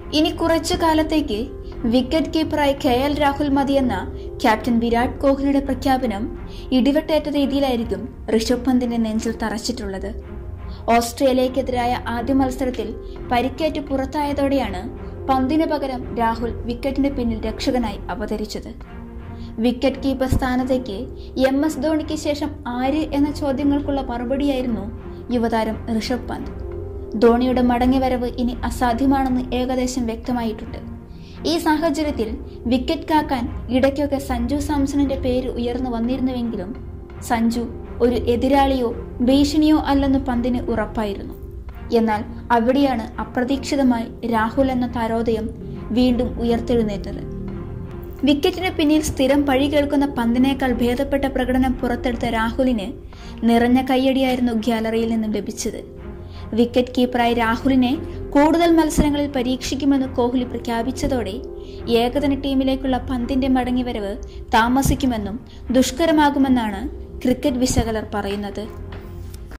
ഇനി കുറച്ചു കാലത്തേക്ക് വിക്കറ്റ് കീപ്പറായി കെ എൽ രാഹുൽ മതിയെന്ന ക്യാപ്റ്റൻ വിരാട് കോഹ്ലിയുടെ പ്രഖ്യാപനം ഇടിവെട്ടേറ്റ രീതിയിലായിരിക്കും ഋഷഭ് പന്തിന്റെ നെഞ്ചിൽ തറച്ചിട്ടുള്ളത് ഓസ്ട്രേലിയക്കെതിരായ ആദ്യ മത്സരത്തിൽ പരിക്കേറ്റ് പുറത്തായതോടെയാണ് പന്തിന് പകരം രാഹുൽ വിക്കറ്റിന് പിന്നിൽ രക്ഷകനായി അവതരിച്ചത് വിക്കറ്റ് കീപ്പർ സ്ഥാനത്തേക്ക് എം എസ് ധോണിക്ക് ശേഷം ആര് എന്ന ചോദ്യങ്ങൾക്കുള്ള മറുപടിയായിരുന്നു യുവതാരം ഋഷഭ് പന്ത് ധോണിയുടെ മടങ്ങിവരവ് ഇനി അസാധ്യമാണെന്ന് ഏകദേശം വ്യക്തമായിട്ടുണ്ട് ഈ സാഹചര്യത്തിൽ വിക്കറ്റ് കാക്കാൻ ഇടയ്ക്കൊക്കെ സഞ്ജു സാംസണിന്റെ പേര് ഉയർന്നു വന്നിരുന്നുവെങ്കിലും സഞ്ജു ഒരു എതിരാളിയോ ഭീഷണിയോ അല്ലെന്ന് പന്തിന് ഉറപ്പായിരുന്നു എന്നാൽ അവിടെയാണ് അപ്രതീക്ഷിതമായി രാഹുൽ എന്ന താരോദയം വീണ്ടും ഉയർത്തെഴുന്നേറ്റത് വിക്കറ്റിന് പിന്നിൽ സ്ഥിരം പഴി കേൾക്കുന്ന പന്തിനേക്കാൾ ഭേദപ്പെട്ട പ്രകടനം പുറത്തെടുത്ത രാഹുലിന് നിറഞ്ഞ കയ്യടിയായിരുന്നു ഗ്യാലറിയിൽ നിന്നും ലഭിച്ചത് വിക്കറ്റ് കീപ്പറായി രാഹുലിനെ കൂടുതൽ മത്സരങ്ങളിൽ പരീക്ഷിക്കുമെന്ന് കോഹ്ലി പ്രഖ്യാപിച്ചതോടെ ഏകദിന ടീമിലേക്കുള്ള പന്തിന്റെ മടങ്ങിവരവ് താമസിക്കുമെന്നും ദുഷ്കരമാകുമെന്നാണ് ക്രിക്കറ്റ് വിശകലർ പറയുന്നത്